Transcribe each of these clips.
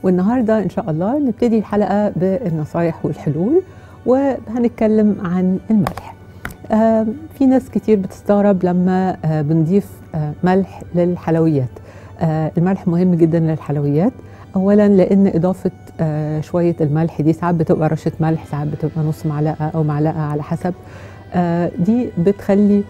والنهارده ان شاء الله نبتدي الحلقه بالنصايح والحلول وهنتكلم عن الملح آه في ناس كتير بتستغرب لما آه بنضيف آه ملح للحلويات آه الملح مهم جدا للحلويات اولا لان اضافه آه شويه الملح دي ساعات بتبقى رشه ملح ساعات بتبقى نص معلقه او معلقه على حسب آه دي بتخلي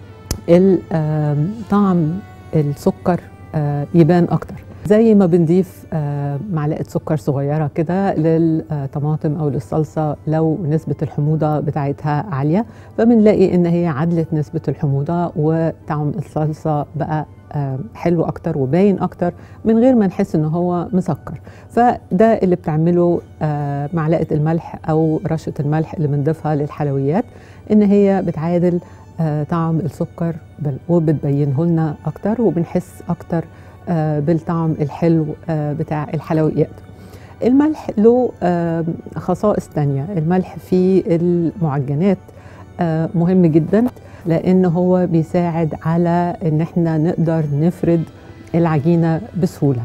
طعم السكر آه يبان اكتر زي ما بنضيف آه معلقه سكر صغيره كده للطماطم او للصلصه لو نسبه الحموضه بتاعتها عاليه فبنلاقي ان هي عدلت نسبه الحموضه وطعم الصلصه بقى آه حلو اكتر وباين اكتر من غير ما نحس ان هو مسكر فده اللي بتعمله آه معلقه الملح او رشه الملح اللي بنضيفها للحلويات ان هي بتعادل آه طعم السكر وبتبينه لنا اكتر وبنحس اكتر آه بالطعم الحلو آه بتاع الحلويات الملح له خصائص تانية الملح في المعجنات مهم جدا لان هو بيساعد على ان احنا نقدر نفرد العجينه بسهوله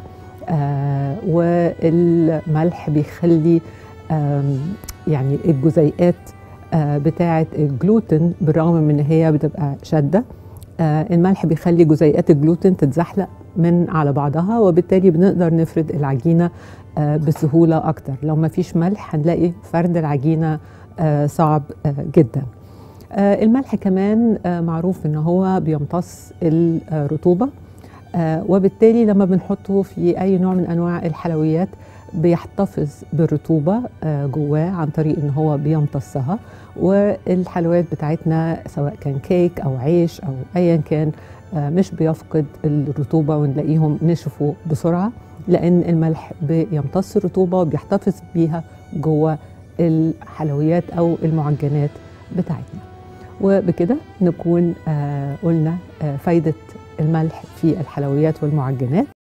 والملح بيخلي يعني الجزيئات بتاعه الجلوتين بالرغم من ان هي بتبقى شاده الملح بيخلي جزيئات الجلوتين تتزحلق من على بعضها وبالتالي بنقدر نفرد العجينه بسهوله اكتر لو ما فيش ملح هنلاقي فرد العجينه صعب جدا الملح كمان معروف ان هو بيمتص الرطوبه وبالتالي لما بنحطه في اي نوع من انواع الحلويات بيحتفظ بالرطوبه جواه عن طريق ان هو بيمتصها والحلويات بتاعتنا سواء كان كيك او عيش او ايا كان مش بيفقد الرطوبه ونلاقيهم نشفوا بسرعه لان الملح بيمتص الرطوبه وبيحتفظ بيها جوه الحلويات او المعجنات بتاعتنا وبكده نكون قلنا فايده الملح في الحلويات والمعجنات